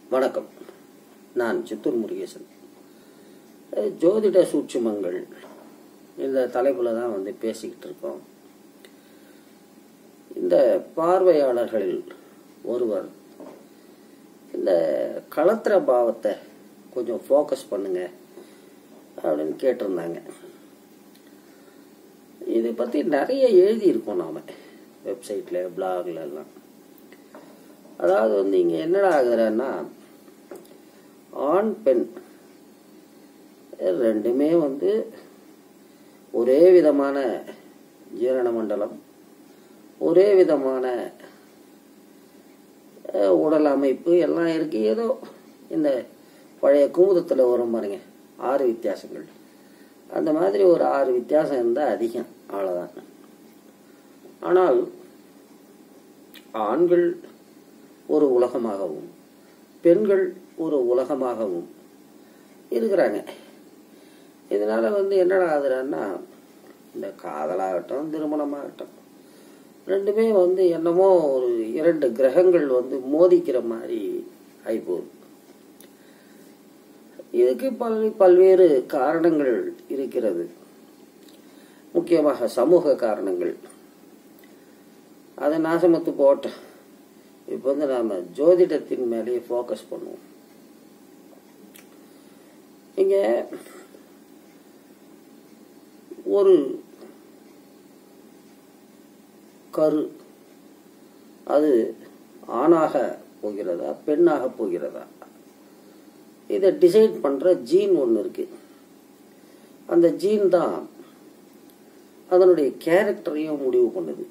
வணக்கம் நான் சித்தூர் முருகேசன் அஹ், ஜோதிட சூட்சுமங்கள் இந்த தலைப்பில் தான் வந்து பேசிக்கிட்டு இருக்கோம் இந்த பார்வையாளர்களில் ஒருவர் இந்த களத்திர பாவத்தை கொஞ்சம் ஃபோக்கஸ் பண்ணுங்க அப்படின்னு கேட்டிருந்தாங்க இதை பற்றி நிறைய எழுதியிருக்கோம் நாம் வெப்சைட்டில் பிளாக்ல எல்லாம் அதாவது வந்து இங்கே என்னடா ஆகுறன்னா ஆண் பெண் ரெண்டுமே வந்து ஒரே விதமான ஜீரண மண்டலம் ஒரே விதமான அஹ், உடல் அமைப்பு எல்லாம் இருக்கு ஏதோ இந்த பழைய குமுதத்தில் வரும் பாருங்க ஆறு வித்தியாசங்கள் அந்த மாதிரி ஒரு ஆறு வித்தியாசம் இருந்தால் அதிகம் அவ்வளோதான் ஆனால் ஆண்கள் ஒரு உலகமாகவும் பெண்கள் ஒரு உலகமாகவும் இருக்கிறாங்க இதனால வந்து என்னடா ஆகுதுன்னா இந்த காதலாகட்டும் திருமணமாகட்டும் ரெண்டுமே வந்து என்னமோ ஒரு இரண்டு கிரகங்கள் வந்து மோதிக்கிற மாதிரி ஆயிப்போகுது இதுக்கு பல் பல்வேறு காரணங்கள் இருக்கிறது முக்கியமாக சமூக காரணங்கள் அதை நாசமத்து போட்டோம் இப்போ வந்து நாம ஜோதிடத்தின் மேலேயே ஃபோக்கஸ் பண்ணுவோம் இங்க ஒரு கரு அது ஆணாக போகிறதா பெண்ணாக போகிறதா இதை டிசைட் பண்ற ஜீன் ஒன்று இருக்கு அந்த ஜீன் தான் அதனுடைய கேரக்டரையும் முடிவு பண்ணுது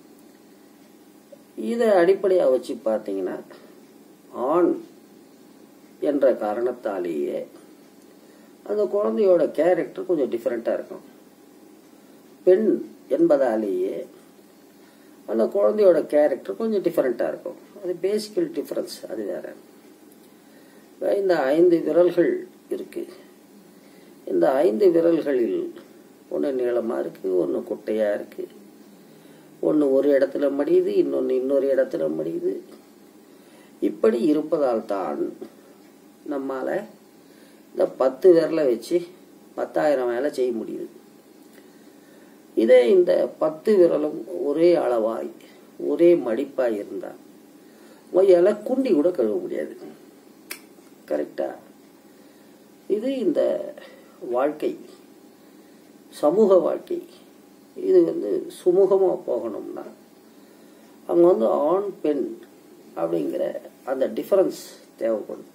இதை அடிப்படையாக வச்சு பார்த்தீங்கன்னா ஆண் என்ற காரணத்தாலேயே அந்த குழந்தையோட கேரக்டர் கொஞ்சம் டிஃப்ரெண்ட்டாக இருக்கும் பெண் என்பதாலேயே அந்த குழந்தையோட கேரக்டர் கொஞ்சம் டிஃப்ரெண்ட்டாக இருக்கும் அது பேசிக்கல் டிஃப்ரென்ஸ் அது வேற இந்த ஐந்து விரல்கள் இருக்கு இந்த ஐந்து விரல்களில் ஒன்று நீளமாக இருக்கு ஒன்று குட்டையாக இருக்கு ஒன்று ஒரு இடத்துல மடியுது இன்னொன்று இன்னொரு இடத்துல மடியுது இப்படி இருப்பதால் தான் நம்மால இந்த பத்து விரலை வச்சு பத்தாயிரம் வேலை செய்ய முடியுது இதே இந்த பத்து விரலும் ஒரே அளவாய் ஒரே மடிப்பாய் இருந்தால் மொய்யால குண்டி கூட கழுவ முடியாது கரெக்டா இது இந்த வாழ்க்கை சமூக வாழ்க்கை இது வந்து சுமூகமாக போகணும்னா அவங்க வந்து ஆண் பெண் அப்படிங்கிற அந்த டிஃபரன்ஸ் தேவைப்படுது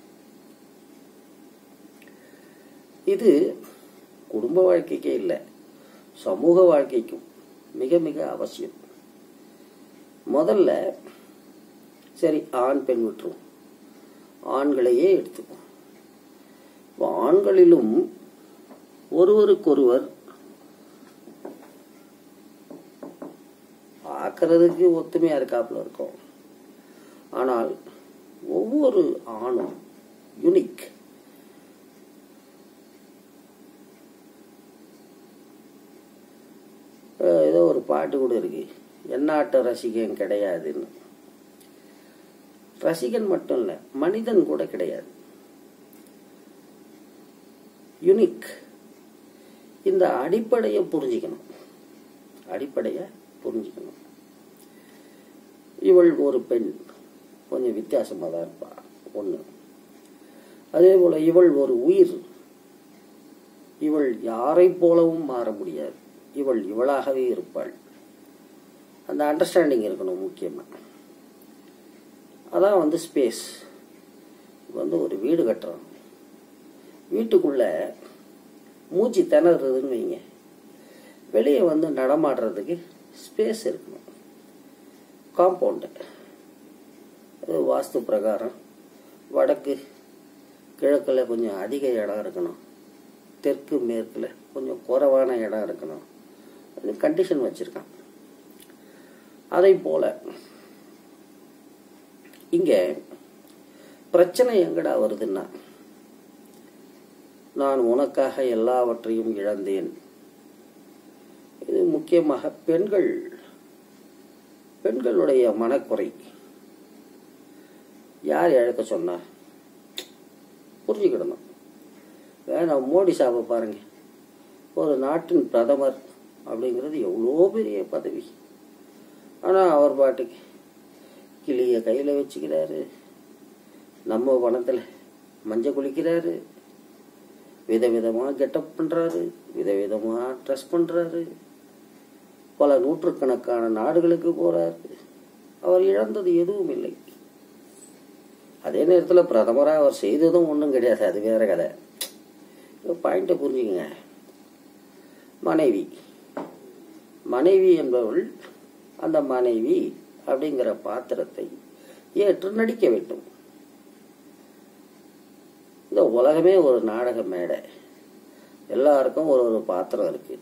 இது குடும்ப வாழ்க்கைக்கே இல்லை சமூக வாழ்க்கைக்கும் மிக மிக அவசியம் முதல்ல சரி ஆண் பெண் விட்டுருவோம் ஆண்களையே எடுத்துப்போம் இப்போ ஆண்களிலும் ஒருவருக்கொருவர் பார்க்கறதுக்கு ஒத்துமையா இருக்காப்புல இருக்கும் ஆனால் ஒவ்வொரு ஆணும் யுனிக் ஏதோ ஒரு பாட்டு கூட இருக்கு எந்நாட்டு ரசிகன் கிடையாதுன்னு ரசிகன் மட்டும் இல்லை மனிதன் கூட கிடையாது யுனிக் இந்த அடிப்படையை புரிஞ்சுக்கணும் அடிப்படையை புரிஞ்சுக்கணும் இவள் ஒரு பெண் கொஞ்சம் வித்தியாசமாக தான் இருப்பா ஒன்று அதே போல இவள் ஒரு உயிர் இவள் யாரை போலவும் மாற முடியாது இவள் இவளாகவே இருப்பாள் அந்த அண்டர்ஸ்டாண்டிங் இருக்கணும் முக்கியமாக அதான் வந்து ஸ்பேஸ் இப்போ வந்து ஒரு வீடு கட்டுறோம் வீட்டுக்குள்ள மூச்சு திணறதுன்னு வைங்க வெளியே வந்து நடமாடுறதுக்கு ஸ்பேஸ் இருக்கணும் காம்பவுண்டு அது வாஸ்து பிரகாரம் வடக்கு கிழக்கில் கொஞ்சம் அதிக இடம் இருக்கணும் தெற்கு மேற்கில் கொஞ்சம் குறைவான இடம் இருக்கணும் அது கண்டிஷன் வச்சுருக்கான் அதை போல இங்கே பிரச்சனை எங்கடா வருதுன்னா நான் உனக்காக எல்லாவற்றையும் இழந்தேன் இது முக்கியமாக பெண்கள் பெண்களுடைய மனக்குறை யார் இழக்க சொன்னா புரிஞ்சுக்கிடணும் வேணாம் மோடி சாபை பாருங்க ஒரு நாட்டின் பிரதமர் அப்படிங்கிறது எவ்வளோ பெரிய பதவி ஆனால் அவர் பாட்டுக்கு கிளியை கையில் வச்சுக்கிறாரு நம்ம பணத்தில் மஞ்சள் குளிக்கிறாரு விதவிதமாக கெட்டப் பண்ணுறாரு விதவிதமாக ட்ரெஸ் பண்ணுறாரு பல நூற்றுக்கணக்கான நாடுகளுக்கு போகிறாரு அவர் இழந்தது எதுவும் இல்லை அதே நேரத்தில் பிரதமராக அவர் செய்ததும் ஒன்றும் கிடையாது அது வேற கதை பாயிண்ட்டை புரிஞ்சுங்க மனைவி மனைவி என்பவள் அந்த மனைவி அப்படிங்கிற பாத்திரத்தை ஏற்று நடிக்க வேண்டும் இந்த உலகமே ஒரு நாடக மேடை எல்லாருக்கும் ஒரு ஒரு பாத்திரம் இருக்கு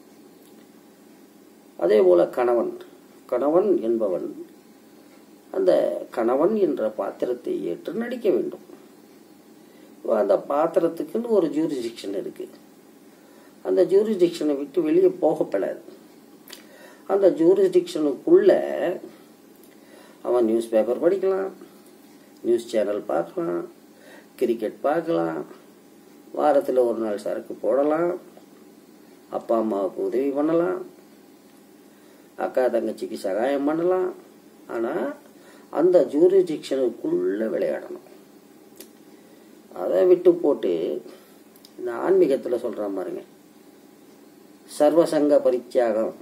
அதே போல கணவன் கணவன் என்பவன் அந்த கணவன் என்ற பாத்திரத்தை ஏற்று நடிக்க வேண்டும் இப்போ அந்த பாத்திரத்துக்குன்னு ஒரு ஜூரிஸ்டிக்ஷன் இருக்கு அந்த ஜூரிஸ்டிக்ஷனை விட்டு வெளியே போகப்படாது அந்த ஜூரிஸ்டிக்ஷனுக்குள்ள அவன் நியூஸ் பேப்பர் படிக்கலாம் நியூஸ் சேனல் பார்க்கலாம் கிரிக்கெட் பார்க்கலாம் வாரத்தில் ஒரு நாள் சரக்கு போடலாம் அப்பா அம்மாவுக்கு உதவி பண்ணலாம் அக்கா தங்கச்சிக்கு சகாயம் பண்ணலாம் ஆனால் அந்த ஜூரிஸ்டிக்ஷனுக்குள்ள விளையாடணும் அதை விட்டு போட்டு இந்த ஆன்மீகத்தில் சொல்கிறான் பாருங்க சர்வசங்க பரித்தியாகம்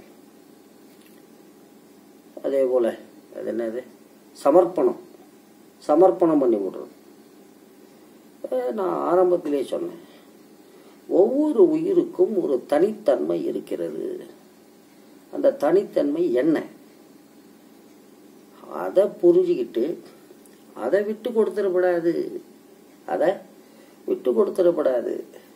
அதே போல அது என்னது சமர்ப்பணம் சமர்ப்பணம் பண்ணி விடுறது அஹ் நான் ஆரம்பத்திலே சொன்னேன் ஒவ்வொரு உயிருக்கும் ஒரு தனித்தன்மை இருக்கிறது அந்த தனித்தன்மை என்ன அதை புரிஞ்சுக்கிட்டு அதை விட்டு கொடுத்துடப்படாது அதை விட்டு கொடுத்துடப்படாது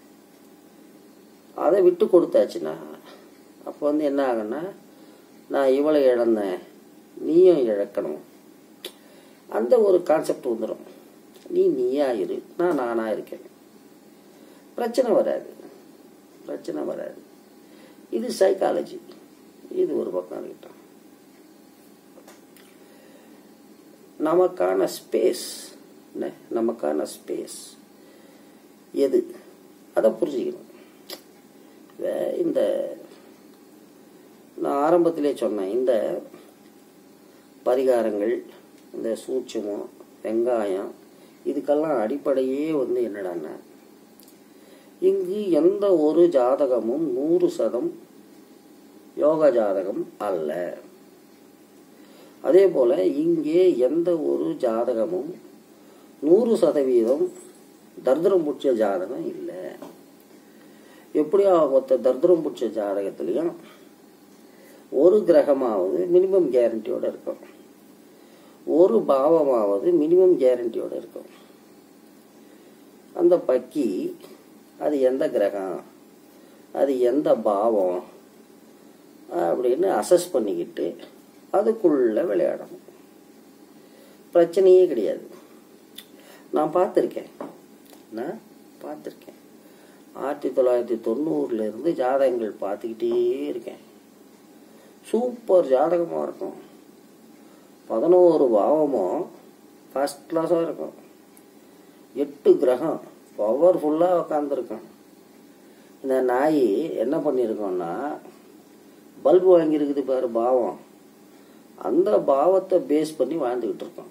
அதை விட்டு கொடுத்தாச்சுன்னா அப்போ வந்து என்ன ஆகுன்னா நான் இவளை இழந்தேன் நீயும் இழக்கணும் அந்த ஒரு கான்செப்ட் வந்துடும் நீ நீயா இரு நான் நானா இருக்கேன் பிரச்சனை வராது பிரச்சனை வராது இது சைக்காலஜி இது ஒரு பக்கம் இருக்கட்டும் நமக்கான ஸ்பேஸ் என்ன நமக்கான ஸ்பேஸ் எது அதை புரிஞ்சுக்கணும் வே- இந்த நான் ஆரம்பத்திலே சொன்னேன் இந்த பரிகாரங்கள் இந்த சூட்சமம் வெங்காயம் இதுக்கெல்லாம் அடிப்படையே வந்து என்னடான்னா இங்கு எந்த ஒரு ஜாதகமும் நூறு சதம் யோக ஜாதகம் அல்ல அதே போல இங்கே எந்த ஒரு ஜாதகமும் நூறு சதவீதம் தர்திரம் புட்ச ஜாதகம் இல்லை எப்படியா மொத்த தர்திரம் புட்ச ஜாதகத்திலையும் ஒரு கிரகமாவது மினிமம் கேரண்டியோட இருக்கும் ஒரு பாவமாவது மினிமம் கேரண்டியோட இருக்கும் அந்த பக்கி அது எந்த கிரகம் அது எந்த பாவம் அப்படின்னு அசஸ் பண்ணிக்கிட்டு அதுக்குள்ள விளையாடணும் பிரச்சனையே கிடையாது நான் பார்த்துருக்கேன் நான் பார்த்துருக்கேன் ஆயிரத்தி தொள்ளாயிரத்தி தொண்ணூறுல இருந்து ஜாதகங்கள் பார்த்துக்கிட்டே இருக்கேன் சூப்பர் ஜாதகமாக இருக்கும் பதினோரு பாவமும் ஃபர்ஸ்ட் கிளாஸாக இருக்கும் எட்டு கிரகம் பவர்ஃபுல்லாக உக்காந்துருக்கும் இந்த நாய் என்ன பண்ணியிருக்கோம்னா பல்பு வாங்கியிருக்குது பாரு பாவம் அந்த பாவத்தை பேஸ் பண்ணி வாழ்ந்துக்கிட்டு இருக்கோம்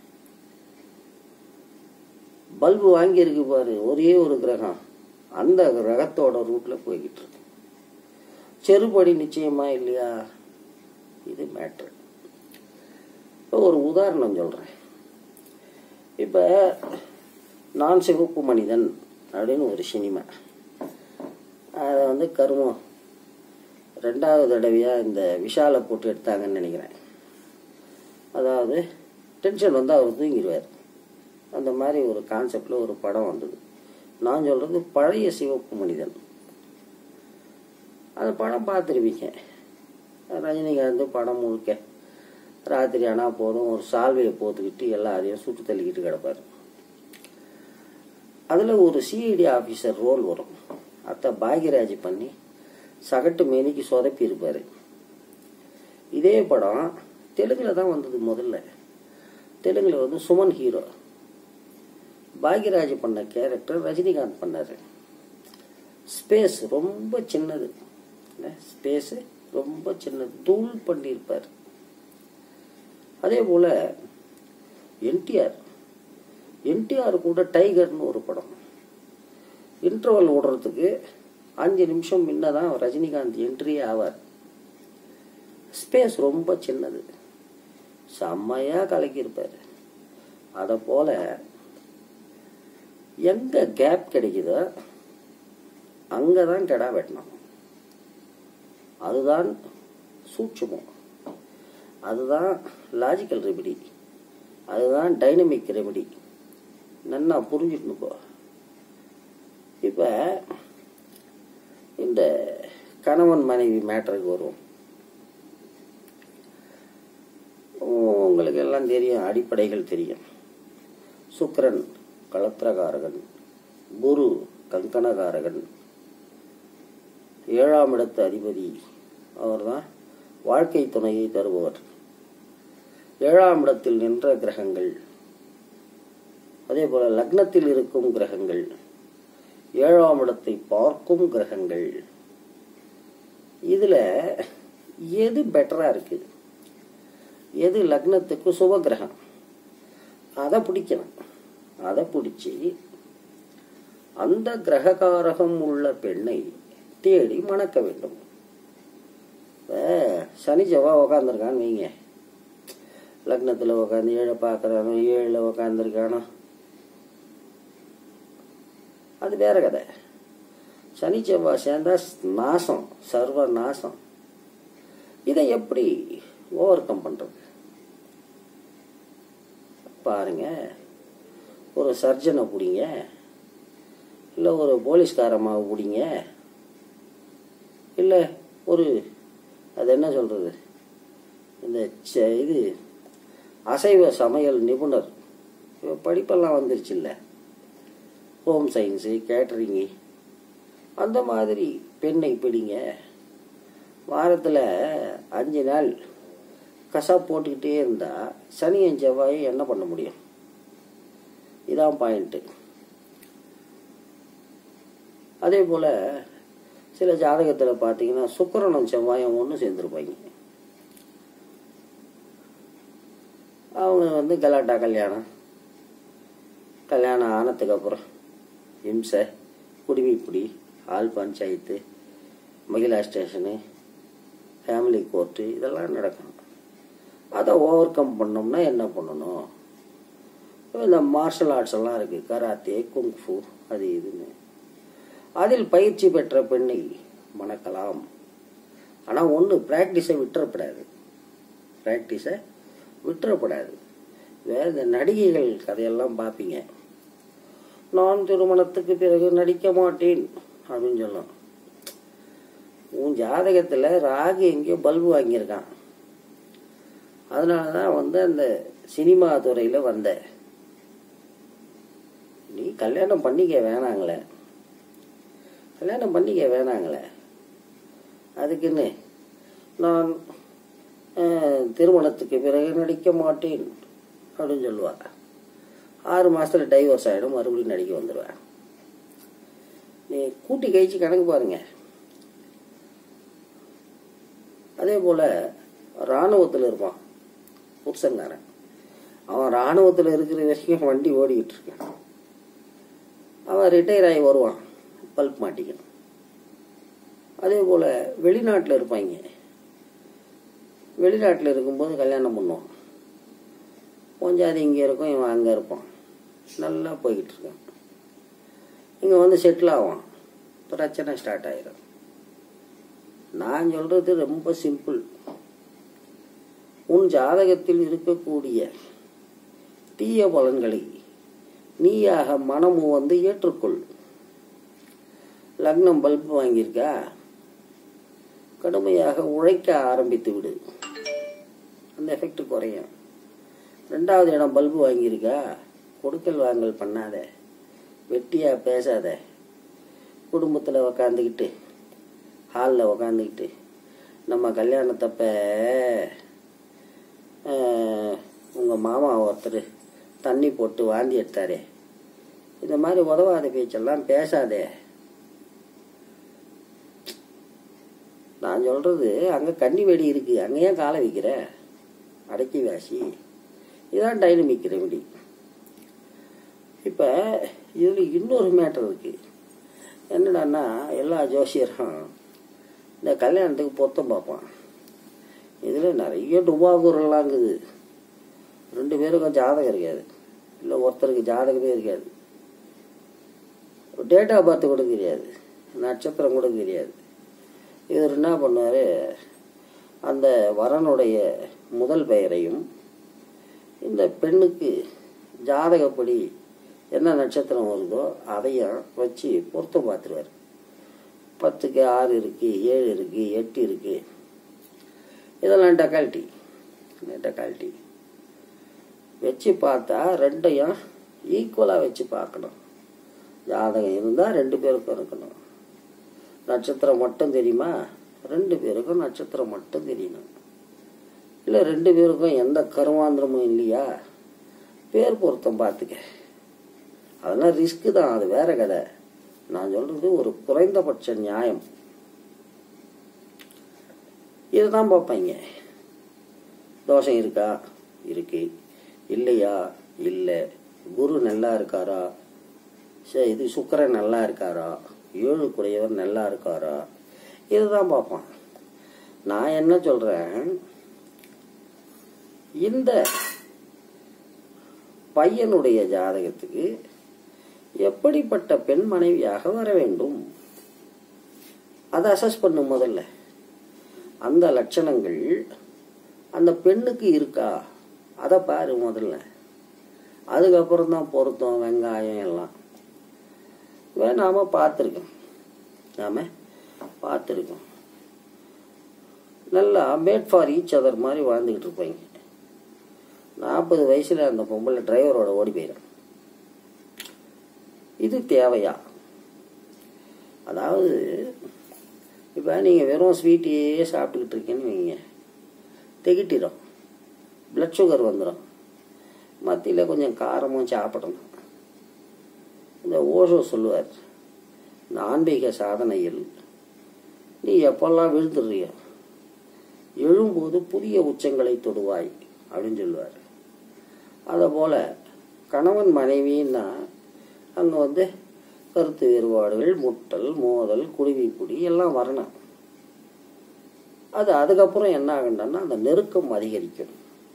பல்பு வாங்கியிருக்கு பாரு ஒரே ஒரு கிரகம் அந்த கிரகத்தோட ரூட்ல போய்கிட்டு இருக்கு செருப்படி நிச்சயமா இல்லையா இது மேட்ரு இப்போ ஒரு உதாரணம் சொல்றேன் இப்போ நான் சிவப்பு மனிதன் அப்படின்னு ஒரு சினிமா அதை வந்து கருமம் ரெண்டாவது தடவையாக இந்த விஷாலை போட்டு எடுத்தாங்கன்னு நினைக்கிறேன் அதாவது டென்ஷன் வந்து அவர் தூங்கிடுவார் அந்த மாதிரி ஒரு கான்செப்டில் ஒரு படம் வந்தது நான் சொல்கிறது பழைய சிவப்பு மனிதன் அந்த படம் பார்த்துருப்பீங்க ரஜினிகாந்த் படம் முழுக்க ராத்திரி ஆனால் போதும் ஒரு சால்வையை போத்துக்கிட்டு எல்லாரையும் சுட்டு தள்ளிக்கிட்டு கிடப்பார் அதில் ஒரு சிஐடி ஆஃபீஸர் ரோல் வரும் அத்தை பாக்யராஜ் பண்ணி சகட்டு மேனிக்கு சொதப்பி இருப்பார் இதே படம் தெலுங்குல தான் வந்தது முதல்ல தெலுங்குல வந்து சுமன் ஹீரோ பாக்யராஜ் பண்ண கேரக்டர் ரஜினிகாந்த் பண்ணாரு ஸ்பேஸ் ரொம்ப சின்னது ஸ்பேஸ் ரொம்ப சின்னது தூள் பண்ணியிருப்பார் அதே போல என்டிஆர் என்டிஆர் கூட டைகர்னு ஒரு படம் இன்டர்வல் ஓடுறதுக்கு அஞ்சு நிமிஷம் முன்ன தான் ரஜினிகாந்த் என்ட்ரியே ஆவார் ஸ்பேஸ் ரொம்ப சின்னது செம்மையா கலக்கியிருப்பார் அதை போல எங்க கேப் கிடைக்குதோ அங்கதான் கெடா வெட்டணும் அதுதான் சூட்சுமம் அதுதான் லாஜிக்கல் ரெமெடி அதுதான் டைனமிக் ரெமெடி நன்னா புரிஞ்சுக்கணும் இப்போ இப்போ இந்த கணவன் மனைவி மேட்டருக்கு வருவோம் உங்களுக்கு எல்லாம் தெரியும் அடிப்படைகள் தெரியும் சுக்கிரன் களத்திரகாரகன் குரு கங்கணகாரகன் ஏழாம் இடத்து அதிபதி அவர்தான் வாழ்க்கை துணையை தருபவர் ஏழாம் இடத்தில் நின்ற கிரகங்கள் அதே போல லக்னத்தில் இருக்கும் கிரகங்கள் ஏழாம் இடத்தை பார்க்கும் கிரகங்கள் இதுல எது பெட்டரா இருக்கு எது லக்னத்துக்கு சுப கிரகம் அதை பிடிக்கணும் அதை பிடிச்சி அந்த கிரககாரகம் உள்ள பெண்ணை தேடி மணக்க வேண்டும் இப்ப சனி செவ்வாய் உக்காந்துருக்கான்னு வைங்க லக்னத்தில் உக்காந்து ஏழை பார்க்குறானோ ஏழில் உக்காந்துருக்கானோ அது வேற கதை சனி செவ்வாய் சேர்ந்தா நாசம் சர்வ நாசம் இதை எப்படி ஓவர் கம் பண்றது பாருங்க ஒரு சர்ஜனை பிடிங்க இல்லை ஒரு போலீஸ்காரமாக பிடிங்க இல்லை ஒரு அது என்ன சொல்றது இந்த ச- இது அசைவ சமையல் நிபுணர் இப்ப படிப்பெல்லாம் வந்துருச்சு இல்லை ஹோம் சயின்ஸு கேட்டரிங்கு அந்த மாதிரி பெண்ணை பிடிங்க வாரத்தில் அஞ்சு நாள் கசாப் போட்டுக்கிட்டே இருந்தால் சனியன் செவ்வாயும் என்ன பண்ண முடியும் இதான் பாயிண்ட்டு அதே போல் சில ஜாதகத்தில் பார்த்தீங்கன்னா சுக்கிரனும் செவ்வாயும் ஒன்று சேர்ந்துருப்பாங்க அவங்க வந்து கலாட்டா கல்யாணம் கல்யாணம் ஆனதுக்கு அப்புறம் இம்சை குடிமிப்பிடி ஆள் panchayat mahila station family court இதெல்லாம் நடக்கும் அதை ஓவர் கம் பண்ணோம்னா என்ன பண்ணணும் இந்த மார்ஷல் ஆர்ட்ஸ் எல்லாம் இருக்கு கராத்தே குங்ஃபு அது இதுன்னு அதில் பயிற்சி பெற்ற பெண்ணை மணக்கலாம் ஆனால் ஒன்று ப்ராக்டிஸை விட்டுறப்படாது ப்ராக்டிஸை விட்டுறப்படாது வேற இந்த நடிகைகள் கதையெல்லாம் பார்ப்பீங்க நான் திருமணத்துக்கு பிறகு நடிக்க மாட்டேன் அப்படின்னு சொல்லும் உன் ஜாதகத்தில் ராகு எங்கேயோ பல்பு வாங்கியிருக்கான் அதனால தான் வந்து அந்த சினிமா துறையில் வந்த நீ கல்யாணம் பண்ணிக்க வேணாங்களே கல்யாணம் பண்ணிக்க வேணாங்களே அதுக்குன்னு நான் அஹ், திருமணத்துக்கு பிறகு நடிக்க மாட்டேன் அப்படின்னு சொல்லுவா ஆறு மாசத்துல டைவர்ஸ் ஆகிடும் மறுபடியும் நடிக்க வந்துடுவேன் நீ கூட்டி கழிச்சு கணக்கு பாருங்க அதே போல ராணுவத்தில் இருப்பான் புருஷன்காரன் அவன் ராணுவத்தில் இருக்கிற வரைக்கும் வண்டி ஓடிக்கிட்டு இருக்கான் அவன் ரிட்டையர் ஆகி வருவான் பல்ப் மாட்டிக்கணும் அதே போல வெளிநாட்டில் இருப்பாங்க வெளிநாட்டில் இருக்கும்போது கல்யாணம் பண்ணுவான் கொஞ்சம் அது இங்கே இருக்கும் இவன் அங்கே இருப்பான் நல்லா போய்கிட்டு இருக்கான் இங்கே வந்து செட்டில் ஆவான் பிரச்சனை ஸ்டார்ட் ஆயிரும் நான் சொல்றது ரொம்ப சிம்பிள் உன் ஜாதகத்தில் இருக்கக்கூடிய தீய பலன்களை நீயாக மனமும் வந்து ஏற்றுக்கொள் லக்னம் பல்பு வாங்கியிருக்கா கடுமையாக உழைக்க ஆரம்பித்து விடு அந்த எஃபெக்ட் குறையும் ரெண்டாவது இடம் பல்பு வாங்கியிருக்கா கொடுக்கல் வாங்கல் பண்ணாத வெட்டியா பேசாத குடும்பத்தில் உக்காந்துக்கிட்டு ஹாலில் உக்காந்துக்கிட்டு நம்ம கல்யாணத்தப்ப உங்கள் மாமா ஒருத்தர் தண்ணி போட்டு வாந்தி எடுத்தாரே இந்த மாதிரி உதவாத பேச்செல்லாம் பேசாதே நான் சொல்றது அங்க கன்னி வெடி இருக்கு அங்க ஏன் காலை வைக்கிற அடக்கி வாசி இதான் டைனமிக் ரெமெடி இப்ப இதுல இன்னொரு மேட்டர் இருக்கு என்னடான்னா எல்லா ஜோசியரும் இந்த கல்யாணத்துக்கு பொருத்தம் பார்ப்பான் இதுல நிறைய டுபாக்கூரெல்லாம் இருக்குது ரெண்டு பேருக்கும் ஜாதகம் இருக்காது இல்லை ஒருத்தருக்கு ஜாதகமே இருக்காது டேட் ஆஃப் பர்த் கூட தெரியாது நட்சத்திரம் கூட தெரியாது இவர் என்ன பண்ணுவார் அந்த வரனுடைய முதல் பெயரையும் இந்த பெண்ணுக்கு ஜாதகப்படி என்ன நட்சத்திரம் வருதோ அதையும் வச்சு பொருத்தம் பார்த்துருவார் பத்துக்கு ஆறு இருக்கு ஏழு இருக்கு எட்டு இருக்கு இதெல்லாம் டக்காலிட்டி டக்காலிட்டி வச்சு பார்த்தா ரெண்டையும் ஈக்குவலாக வச்சு பார்க்கணும் ஜாதகம் இருந்தால் ரெண்டு பேருக்கும் இருக்கணும் நட்சத்திரம் மட்டும் தெரியுமா ரெண்டு பேருக்கும் நட்சத்திரம் மட்டும் தெரியணும் இல்லை ரெண்டு பேருக்கும் எந்த கருமாந்திரமும் இல்லையா பேர் பொருத்தம் பார்த்துக்க அதெல்லாம் ரிஸ்க்கு தான் அது வேற கதை நான் சொல்றது ஒரு குறைந்தபட்ச நியாயம் இதுதான் பார்ப்பாங்க தோஷம் இருக்கா இருக்கு இல்லையா இல்லை குரு நல்லா இருக்காரா சரி இது சுக்கரன் நல்லா இருக்காரா ஏழு குடையவர் நல்லா இருக்காரா இதுதான் பார்ப்பான் நான் என்ன சொல்றேன் இந்த பையனுடைய ஜாதகத்துக்கு எப்படிப்பட்ட பெண் மனைவியாக வர வேண்டும் அதை அசஸ் பண்ணும் முதல்ல அந்த லட்சணங்கள் அந்த பெண்ணுக்கு இருக்கா அதை பாரு முதல்ல அதுக்கப்புறம் தான் பொருத்தம் வெங்காயம் எல்லாம் இதை நாம பார்த்துருக்கோம் நாம பார்த்துருக்கோம் நல்லா மேட் ஃபார் ஈச் அதர் மாதிரி வாழ்ந்துக்கிட்டு இருப்பாங்க நாற்பது வயசுல அந்த பொம்பளை டிரைவரோட ஓடி போயிடும் இது தேவையா அதாவது இப்போ நீங்கள் வெறும் ஸ்வீட்டையே சாப்பிட்டுக்கிட்டு இருக்கீங்கன்னு வைங்க திகிட்டிடும் பிளட் சுகர் வந்துடும் மத்தியில் கொஞ்சம் காரமும் சாப்பிடணும் இந்த ஓஷோ சொல்லுவார் இந்த ஆன்மீக சாதனையில் நீ எப்பெல்லாம் விழுந்துடுறியோ எழும்போது புதிய உச்சங்களை தொடுவாய் அப்படின்னு சொல்லுவார் அதை போல் கணவன் மனைவின்னா அங்கே வந்து கருத்து வேறுபாடுகள் முட்டல் மோதல் குருவி குடி எல்லாம் வரணும் அது அதுக்கப்புறம் என்ன ஆகுண்டன்னா அந்த நெருக்கம் அதிகரிக்கும்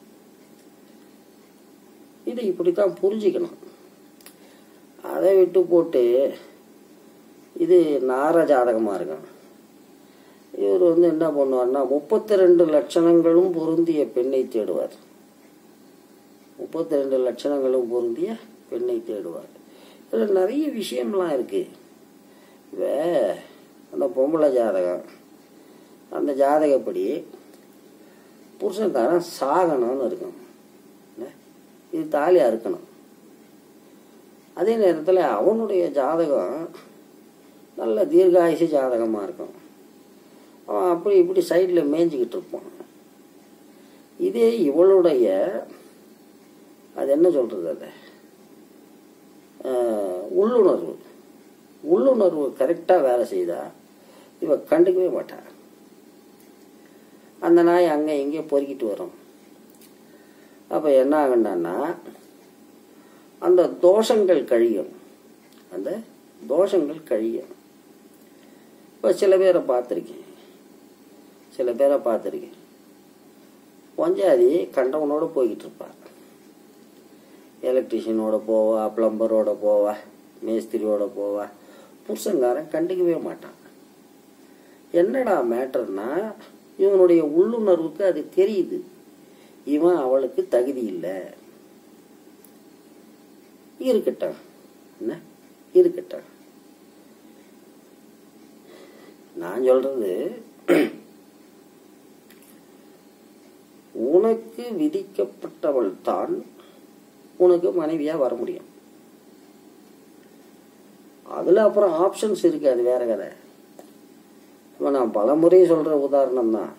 இதை இப்படித்தான் புரிஞ்சுக்கணும் அதை விட்டு போட்டு இது நார ஜாதகமாக இருக்கும் இவர் வந்து என்ன பண்ணுவார்னா முப்பத்தி ரெண்டு லட்சணங்களும் பொருந்திய பெண்ணை தேடுவார் முப்பத்தி ரெண்டு லட்சணங்களும் பொருந்திய பெண்ணை தேடுவார் இதில் நிறைய விஷயம்லாம் இருக்கு வே அந்த பொம்பளை ஜாதகம் அந்த ஜாதகப்படி புருஷன்காரன் சாகணும்னு இருக்கும் என்ன? இது தாலியாக இருக்கணும் அதே நேரத்தில் அவனுடைய ஜாதகம் நல்ல தீர்காயுசு ஜாதகமாக இருக்கும் அவன் அப்படி இப்படி சைடில் மேய்ஞ்சிக்கிட்டு இருப்பான் இதே இவளுடைய அது என்ன சொல்கிறது அது ஆஹ், உள்ளுணர்வு உள்ளுணர்வு கரெக்டாக வேலை செய்தா இவ கண்டுக்கவே மாட்டா அந்த நாய் அங்கே இங்கே பொறுக்கிட்டு வரும் அப்போ என்ன ஆகுண்டான்னா அந்த தோஷங்கள் கழியும் அந்த தோஷங்கள் கழியும் இப்போ சில பேரை பார்த்துருக்கேன் சில பேரை பார்த்துருக்கேன் பொஞ்சாதி கண்டவனோட போய்கிட்டு இருப்பா எலக்ட்ரிஷியனோட போவா பிளம்பரோட போவா மேஸ்திரியோட போவா புருஷங்காரன் கண்டுக்கவே மாட்டான் என்னடா மேட்டர்னா இவனுடைய உள்ளுணர்வுக்கு அது தெரியுது இவன் அவளுக்கு தகுதி இல்லை இருக்கட்டும் என்ன இருக்கட்டும் நான் சொல்றது உனக்கு விதிக்கப்பட்டவள் தான் உனக்கு மனைவியா வர முடியும் அதுல அப்புறம் ஆப்ஷன்ஸ் இருக்கு அது வேற கதை இப்போ நான் பலமுறை சொல்ற உதாரணம் தான்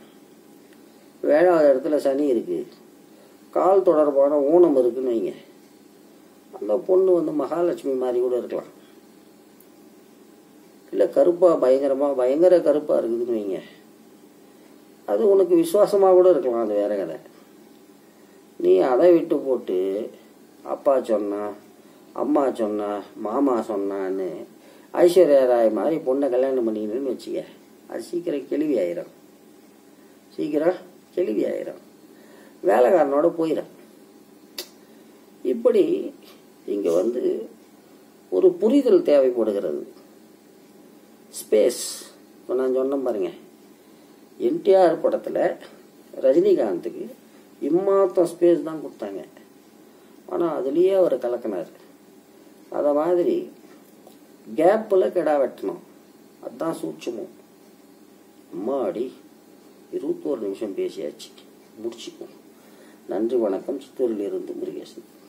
வேளாவது இடத்துல சனி இருக்கு கால் தொடர்பான ஊனம் இருக்குன்னு வைங்க அந்த பொண்ணு வந்து மகாலட்சுமி மாதிரி கூட இருக்கலாம் இல்லை கருப்பாக பயங்கரமாக பயங்கர கருப்பாக இருக்குதுன்னு வைங்க அது உனக்கு விசுவாசமாக கூட இருக்கலாம் அது வேற கதை நீ அதை விட்டு போட்டு அப்பா சொன்னா அம்மா சொன்னா மாமா சொன்னான்னு ஐஸ்வர்யா ராய் மாதிரி பொண்ணை கல்யாணம் பண்ணிக்கணும்னு வச்சுக்க அது சீக்கிரம் கேள்வி ஆயிரும் சீக்கிரம் கேள்வி ஆயிரும் வேலைக்காரனோட போயிடும் இப்படி இங்கே வந்து ஒரு புரிதல் தேவைப்படுகிறது ஸ்பேஸ் இப்போ நான் சொன்னேன் பாருங்க என்டிஆர் படத்தில் ரஜினிகாந்துக்கு இம்மாத்தம் ஸ்பேஸ் தான் கொடுத்தாங்க ஆனால் அதுலேயே அவர் கலக்கினார் அதை மாதிரி கேப்பில் கிடா வெட்டணும் அதுதான் சூட்சமும் அம்மாடி இருபத்தோரு நிமிஷம் பேசியாச்சு முடிச்சுக்குவோம் நன்றி வணக்கம் சித்தூரில் இருந்து முருகேசன்